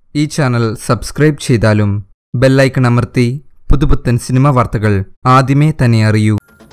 ഈ channel subscribe ചെയ്താലും bell icon അമർത്തി പുതുപുത്തൻ സിനിമ വാർത്തകൾ ആദ്യമേ തന്നെ അറിയൂ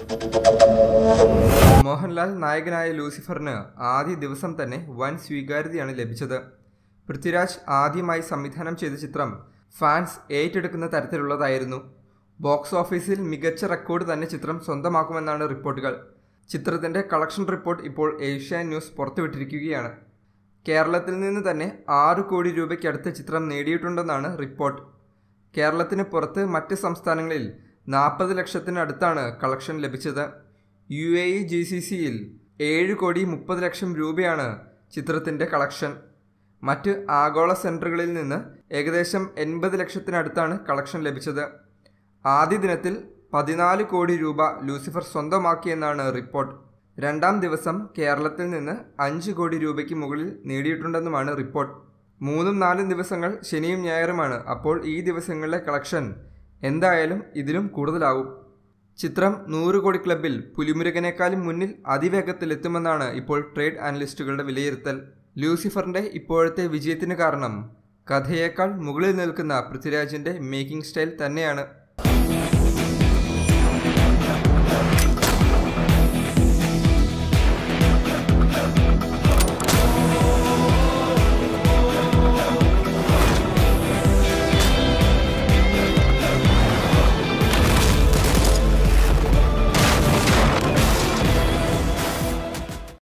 മോഹൻലാൽ നായകനായ ലൂസിഫറിന് ആദ്യ ദിവസം തന്നെ വൻ സ്വീകാര്യതയാണ് ലഭിച്ചത് പൃഥ്വിരാജ് ആദ്യമായി സംവിധാനം ചെയ്ത ചിത്രം ഫാൻസ് ഏറ്റെടുക്കുന്ന തരത്തിലുള്ളതായിരുന്നു ബോക്സ് ഓഫീസിൽ മികച്ച റെക്കോർഡ് തന്നെ ചിത്രം സ്വന്തമാക്കുമെന്നാണ് റിപ്പോർട്ടുകൾ ചിത്രത്തിന്റെ കളക്ഷൻ റിപ്പോർട്ട് ഇപ്പോൾ ഏഷ്യ ന്യൂസ് പുറത്തുവിട്ടിരിക്കുകയാണ് കേരളത്തിൽ നിന്ന് തന്നെ ആറ് കോടി രൂപയ്ക്കടുത്ത് ചിത്രം നേടിയിട്ടുണ്ടെന്നാണ് റിപ്പോർട്ട് കേരളത്തിന് പുറത്ത് മറ്റ് സംസ്ഥാനങ്ങളിൽ നാൽപ്പത് ലക്ഷത്തിനടുത്താണ് കളക്ഷൻ ലഭിച്ചത് U A E G C സിയിൽ ഏഴ് കോടി മുപ്പത് ലക്ഷം രൂപയാണ് ചിത്രത്തിൻ്റെ കളക്ഷൻ മറ്റ് ആഗോള സെൻറ്ററുകളിൽ നിന്ന് ഏകദേശം എൺപത് ലക്ഷത്തിനടുത്താണ് കളക്ഷൻ ലഭിച്ചത് ആദ്യ ദിനത്തിൽ പതിനാല് കോടി രൂപ ലൂസിഫർ സ്വന്തമാക്കിയെന്നാണ് റിപ്പോർട്ട് രണ്ടാം ദിവസം കേരളത്തിൽ നിന്ന് അഞ്ച് കോടി രൂപയ്ക്ക് മുകളിൽ നേടിയിട്ടുണ്ടെന്നുമാണ് റിപ്പോർട്ട് മൂന്നും നാലും ദിവസങ്ങൾ ശനിയും ഞായറുമാണ് അപ്പോൾ ഈ ദിവസങ്ങളിലെ കളക്ഷൻ എന്തായാലും ഇതിലും കൂടുതലാവും ചിത്രം നൂറ് കോടി ക്ലബിൽ പുലിമുരുകനേക്കാളും മുന്നിൽ അതിവേഗത്തിൽ എത്തുമെന്നാണ് ഇപ്പോൾ ട്രേഡ് അനലിസ്റ്റുകളുടെ വിലയിരുത്തൽ ലൂസിഫറിന്റെ ഇപ്പോഴത്തെ വിജയത്തിന് കാരണം കഥയേക്കാൾ മുകളിൽ നിൽക്കുന്ന പൃഥ്വിരാജിന്റെ മേക്കിംഗ് സ്റ്റൈൽ തന്നെയാണ്